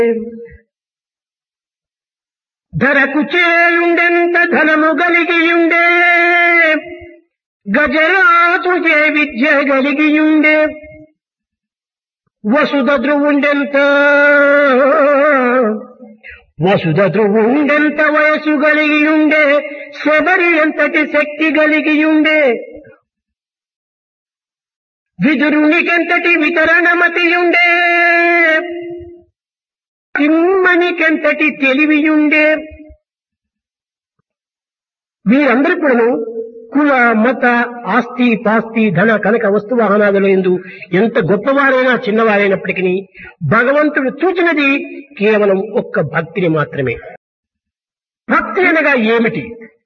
ధరకు చేయుండెంత ధనము గలిగియుండే గజరాజు చే విద్య గలిగియుండే వసుధ ధ్రువుండెంత వసుధ ధ్రువుండెంత వయసు గలిగియుండే శబరి ఎంతటి శక్తి గలిగియుండే విదురునికెంతటి వితరణమతియుండే కిమ్మనికెంతటి తెలివియుండే వీరందరూ కూడాను కుల మత ఆస్తి పాస్తి ధన కనక వస్తు వాహనాదుల ఎందు ఎంత గొప్పవారైనా చిన్నవారైనప్పటికీ భగవంతుడు చూచినది కేవలం ఒక్క భక్తిని మాత్రమే భక్తి అనగా ఏమిటి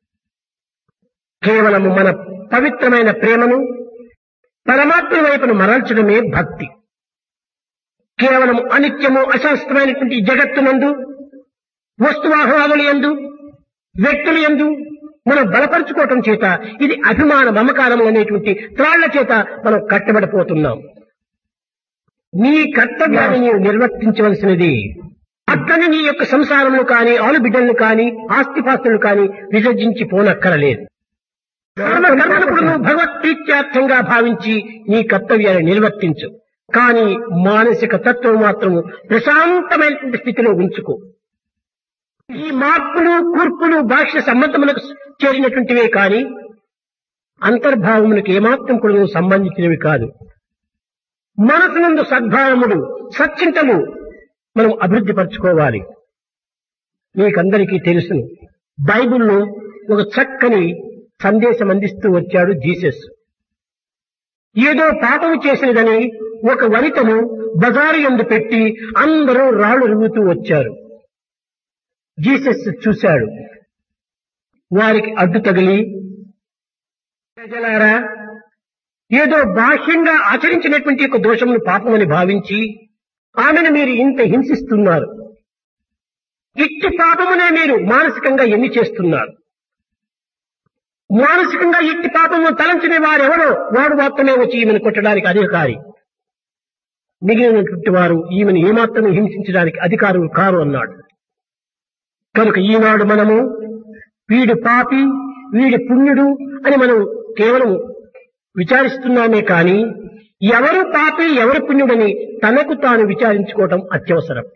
కేవలము మన పవిత్రమైన ప్రేమను పరమాత్మ వైపును మరల్చడమే భక్తి కేవలం అనిత్యము అశాస్త్రమైనటువంటి జగత్తునందు వస్తువాహనాదుల ఎందు వ్యక్తుల ఎందు మనం బలపరుచుకోవటం చేత ఇది అభిమాన మమకారం అనేటువంటి త్రాళ్ల చేత మనం కట్టబడిపోతున్నాం నీ కర్తవ్యాన్ని నీవు నిర్వర్తించవలసినది అట్లని నీ యొక్క సంసారములు కాని ఆలుబిడ్డలను కాని ఆస్తిపాస్తులు కాని విసర్జించి పోనక్కరలేదు కర్మ కర్మలప్పుడు నువ్వు భగవత్ప్రీత్యార్థంగా భావించి నీ కర్తవ్యాన్ని నిర్వర్తించు కానీ మానసిక తత్వం మాత్రము ప్రశాంతమైనటువంటి స్థితిలో ఉంచుకో ఈ మార్పులు కూర్పులు భాష్య సంబంధములకు చేరినటువంటివే కాని అంతర్భావములకు ఏమాత్రం కూడా సంబంధించినవి కాదు మనసునందు సద్భావములు సచ్చింతలు మనం అభివృద్ధి పరచుకోవాలి మీకందరికీ తెలుసును బైబిల్లో ఒక చక్కని సందేశం అందిస్తూ వచ్చాడు జీసస్ ఏదో పాపం చేసినదని ఒక వనితను బజారు ఎందు పెట్టి అందరూ రాళ్లు రువ్వుతూ వచ్చారు జీసస్ చూశాడు వారికి అడ్డు తగిలి ప్రజలారా ఏదో బాహ్యంగా ఆచరించినటువంటి ఒక దోషమును పాపమని భావించి ఆమెను మీరు ఇంత హింసిస్తున్నారు ఇట్టి పాపమునే మీరు మానసికంగా ఎన్ని చేస్తున్నారు మానసికంగా ఇట్టి పాపము తలంచిన వారెవరో వాడు మాత్రమే వచ్చి ఈమెను కొట్టడానికి అధికారి మిగిలినటువంటి వారు ఈమెను ఏమాత్రం హింసించడానికి అధికారులు కారు అన్నాడు కనుక ఈనాడు మనము వీడు పాపి వీడి పుణ్యుడు అని మనం కేవలం విచారిస్తున్నామే కాని ఎవరు పాపి ఎవరు పుణ్యుడని తనకు తాను విచారించుకోవటం అత్యవసరం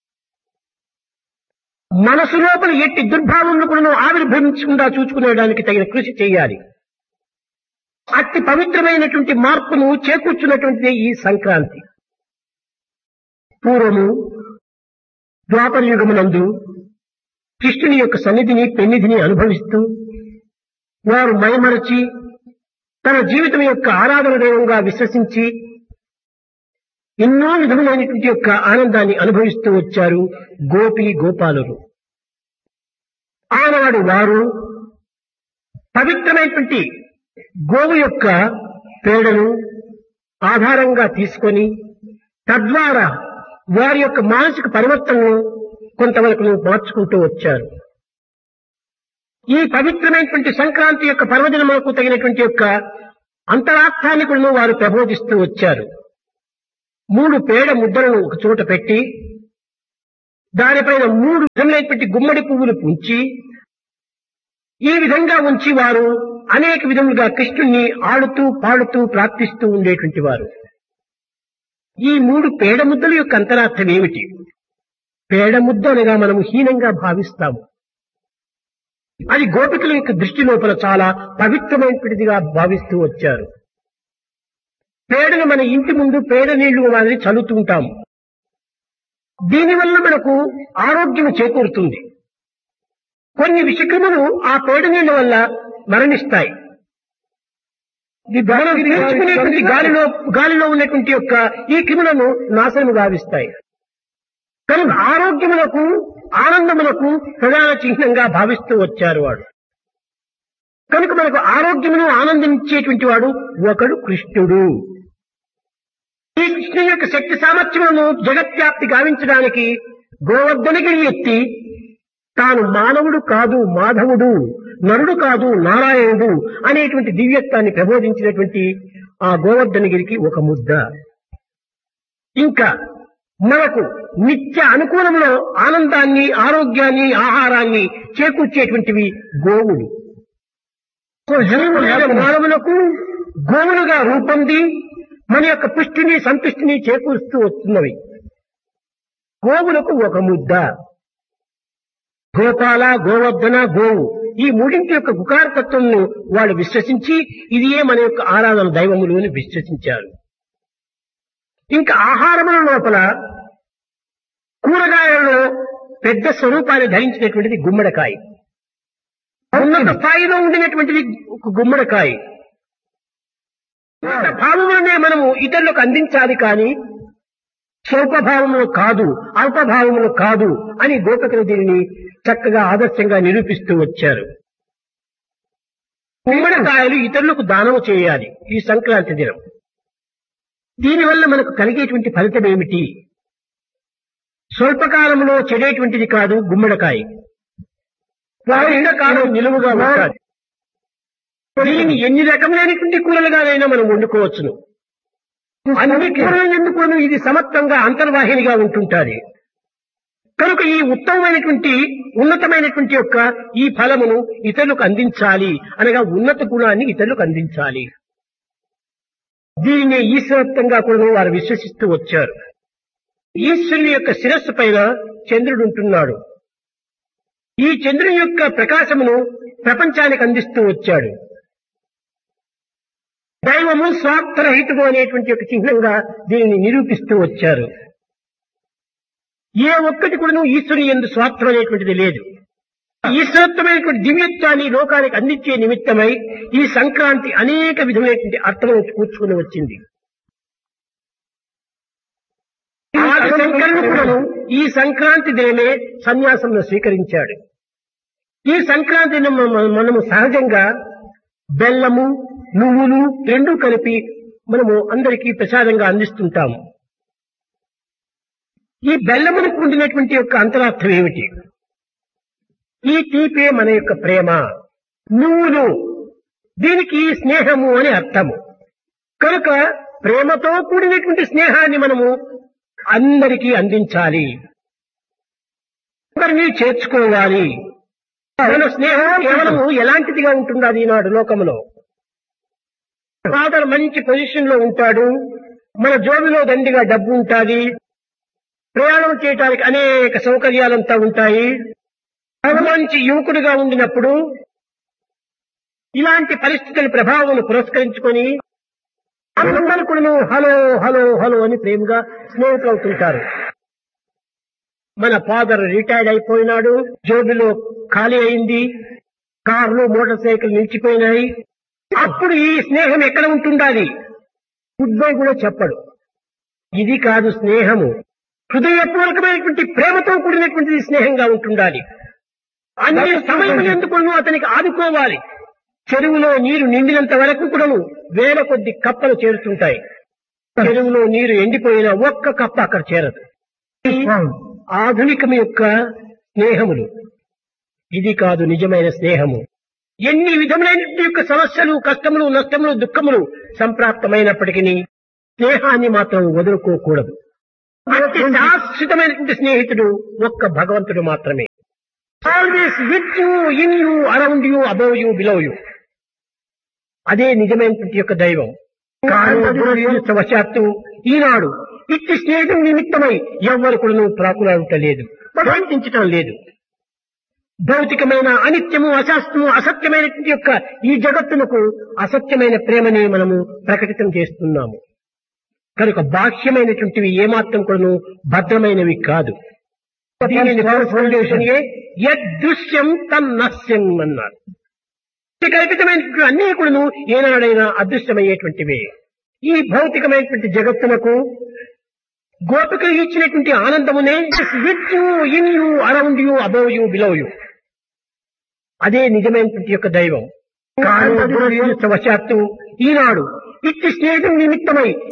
మనసు లోపల ఎట్టి దుర్భావములు కూడా ఆవిర్భవించకుండా చూసుకునేడానికి తగిన కృషి చేయాలి అతి పవిత్రమైనటువంటి మార్పును చేకూర్చున్నటువంటిదే ఈ సంక్రాంతి పూర్వము ద్వాపర యుగమునందు కృష్ణుని యొక్క సన్నిధిని పెన్నిధిని అనుభవిస్తూ వారు మైమరచి తన జీవితం యొక్క ఆరాధన దైవంగా విశ్వసించి ఎన్నో విధములైనటువంటి యొక్క ఆనందాన్ని అనుభవిస్తూ వచ్చారు గోపి గోపాలురు ఆనాడు వారు పవిత్రమైనటువంటి గోవు యొక్క పేడను ఆధారంగా తీసుకొని తద్వారా వారి యొక్క మానసిక పరివర్తనను కొంతవరకు మార్చుకుంటూ వచ్చారు ఈ పవిత్రమైనటువంటి సంక్రాంతి యొక్క పర్వదినములకు తగినటువంటి యొక్క అంతరార్థాన్ని కూడా వారు ప్రబోధిస్తూ వచ్చారు మూడు పేడ ముద్దలను ఒక చోట పెట్టి దానిపైన మూడు విధములైనటువంటి గుమ్మడి పువ్వులు పుంచి ఈ విధంగా ఉంచి వారు అనేక విధములుగా కృష్ణుణ్ణి ఆడుతూ పాడుతూ ప్రార్థిస్తూ ఉండేటువంటి వారు ఈ మూడు పేడ ముద్దల యొక్క అంతరార్థం ఏమిటి పేడ ముద్ద అనగా మనం హీనంగా భావిస్తాము అది గోపికల యొక్క దృష్టి లోపల చాలా పవిత్రమైనటువంటిదిగా భావిస్తూ వచ్చారు పేడను మన ఇంటి ముందు పేడ నీళ్లు మాదిరి చల్లుతూ ఉంటాం దీనివల్ల మనకు ఆరోగ్యం చేకూరుతుంది కొన్ని విషక్రమలు ఆ పేడ నీళ్ల వల్ల మరణిస్తాయి మనం పీల్చుకునేటువంటి గాలిలో గాలిలో ఉన్నటువంటి యొక్క ఈ క్రిములను నాశనము గావిస్తాయి కనుక ఆరోగ్యములకు ఆనందములకు ప్రధాన చిహ్నంగా భావిస్తూ వచ్చారు వాడు కనుక మనకు ఆరోగ్యమును ఆనందించేటువంటి వాడు ఒకడు కృష్ణుడు ఈ కృష్ణుని యొక్క శక్తి సామర్థ్యములను జగత్వ్యాప్తి గావించడానికి గోవర్ధనగిరి ఎత్తి తాను మానవుడు కాదు మాధవుడు నరుడు కాదు నారాయణుడు అనేటువంటి దివ్యత్వాన్ని ప్రబోధించినటువంటి ఆ గోవర్ధనగిరికి ఒక ముద్ద ఇంకా మనకు నిత్య అనుకూలంలో ఆనందాన్ని ఆరోగ్యాన్ని ఆహారాన్ని చేకూర్చేటువంటివి గోవులు మానవులకు గోవులుగా రూపొంది మన యొక్క పుష్టిని సంతుష్టిని చేకూరుస్తూ వస్తున్నవి గోవులకు ఒక ముద్ద గోపాల గోవర్ధన గోవు ఈ మూడింటి యొక్క గుకారతత్వంను వాళ్ళు విశ్వసించి ఇదియే మన యొక్క ఆరాధన దైవములు అని విశ్వసించారు ఇంకా ఆహారముల లోపల కూరగాయలలో పెద్ద స్వరూపాన్ని ధరించినటువంటిది గుమ్మడికాయ ఉన్నత స్థాయిలో ఉండినటువంటిది ఒక గుమ్మడికాయ ఇంత భావములనే మనము ఇతరులకు అందించాలి కానీ స్వల్పభావములు కాదు అల్పభావములు కాదు అని గోపికలు దీనిని చక్కగా ఆదర్శంగా నిరూపిస్తూ వచ్చారు గుమ్మడికాయలు ఇతరులకు దానము చేయాలి ఈ సంక్రాంతి దినం దీనివల్ల మనకు కలిగేటువంటి ఫలితం ఏమిటి స్వల్పకాలంలో చెడేటువంటిది కాదు గుమ్మడికాయ కాలం నిలువుగా ఉంటాది దీన్ని ఎన్ని రకములైనటువంటి కూరలుగానైనా మనం వండుకోవచ్చును అన్ని కూరలు ఎందుకోను ఇది సమత్వంగా అంతర్వాహినిగా ఉంటుంటాది కనుక ఈ ఉత్తమమైనటువంటి ఉన్నతమైనటువంటి యొక్క ఈ ఫలమును ఇతరులకు అందించాలి అనగా ఉన్నత గుణాన్ని ఇతరులకు అందించాలి దీనిని ఈశ్వరత్వంగా కూడా వారు విశ్వసిస్తూ వచ్చారు ఈశ్వరుని యొక్క శిరస్సు పైన చంద్రుడు ఉంటున్నాడు ఈ చంద్రుని యొక్క ప్రకాశమును ప్రపంచానికి అందిస్తూ వచ్చాడు దైవము స్వార్థరహితుడు అనేటువంటి ఒక చిహ్నంగా దీనిని నిరూపిస్తూ వచ్చారు ఏ ఒక్కటి కూడా ఈశ్వరుని ఎందు స్వార్థం అనేటువంటిది లేదు ఈశ్వరత్వమైనటువంటి దివ్యత్వాన్ని లోకానికి అందించే నిమిత్తమై ఈ సంక్రాంతి అనేక విధమైనటువంటి అర్థములను కూర్చుకుని వచ్చింది ఆది శంకరుడు కూడాను ఈ సంక్రాంతి దినమే సన్యాసంలో స్వీకరించాడు ఈ సంక్రాంతి దినం మన- మనము సహజంగా బెల్లము నువ్వులు రెండు కలిపి మనము అందరికీ ప్రసాదంగా అందిస్తుంటాము ఈ బెల్లమునకు ఉండినటువంటి యొక్క అంతరార్థం ఏమిటి ఈ తీపే మన యొక్క ప్రేమ నువ్వులు దీనికి స్నేహము అని అర్థము కనుక ప్రేమతో కూడినటువంటి స్నేహాన్ని మనము అందరికీ అందించాలి అందరినీ చేర్చుకోవాలి మన స్నేహం కేవలము ఎలాంటిదిగా ఉంటున్నది ఈనాడు లోకంలో ఫాదర్ మంచి పొజిషన్ లో ఉంటాడు మన జోబిలో దండిగా డబ్బు ఉంటాది ప్రయాణం చేయడానికి అనేక సౌకర్యాలంతా ఉంటాయి ఆయన మంచి యువకుడిగా ఉండినప్పుడు ఇలాంటి పరిస్థితుల ప్రభావం పురస్కరించుకొని అందరూ కూడా హలో హలో హలో అని ప్రేమగా స్నేహితులు అవుతుంటారు మన ఫాదర్ రిటైర్డ్ అయిపోయినాడు జోబిలో ఖాళీ అయింది కార్లు మోటార్ సైకిల్ నిలిచిపోయినాయి అప్పుడు ఈ స్నేహం ఎక్కడ ఉంటుండాలి గుడ్ బై కూడా చెప్పడు ఇది కాదు స్నేహము హృదయపూర్వకమైనటువంటి ప్రేమతో కూడినటువంటి స్నేహంగా ఉంటుండాలి అన్ని సమయం ఎందుకు అతనికి ఆదుకోవాలి చెరువులో నీరు నిండినంత వరకు కూడాను వేల కొద్ది కప్పలు చేరుతుంటాయి చెరువులో నీరు ఎండిపోయిన ఒక్క కప్ప అక్కడ చేరదు ఆధునికం యొక్క స్నేహములు ఇది కాదు నిజమైన స్నేహము ఎన్ని విధములైనటువంటి యొక్క సమస్యలు కష్టములు నష్టములు దుఃఖములు సంప్రాప్తమైనప్పటికీ స్నేహాన్ని మాత్రం వదులుకోకూడదు అతి శాశ్వతమైనటువంటి స్నేహితుడు ఒక్క భగవంతుడు మాత్రమే always with you in you around you above you below you అదే నిజమైనటువంటి యొక్క దైవం కానీ దురదృష్టవశాత్తు ఈనాడు ఇట్టి స్నేహం నిమిత్తమై ఎవ్వరు కూడా ప్రాకులాడటలేదు ప్రవర్తించటం లేదు భౌతికమైన అనిత్యము అశాస్త్రము అసత్యమైనటువంటి యొక్క ఈ జగత్తునకు అసత్యమైన ప్రేమని మనము ప్రకటితం చేస్తున్నాము కనుక బాహ్యమైనటువంటివి ఏమాత్రం కూడాను భద్రమైనవి కాదు దీనిని ఫౌండేషన్ యదృశ్యం తన్నస్యం అన్నారు ఈ కల్పితమైనటువంటి అన్ని కూడాను ఏనాడైనా అదృశ్యమయ్యేటువంటివే ఈ భౌతికమైనటువంటి జగత్తునకు గోపికలు ఇచ్చినటువంటి ఆనందమునే with you in you around you above you below you అదే నిజమైనటువంటి యొక్క దైవం కానీ దురదృష్టవశాత్తు ఈనాడు ఇట్టి స్నేహం నిమిత్తమై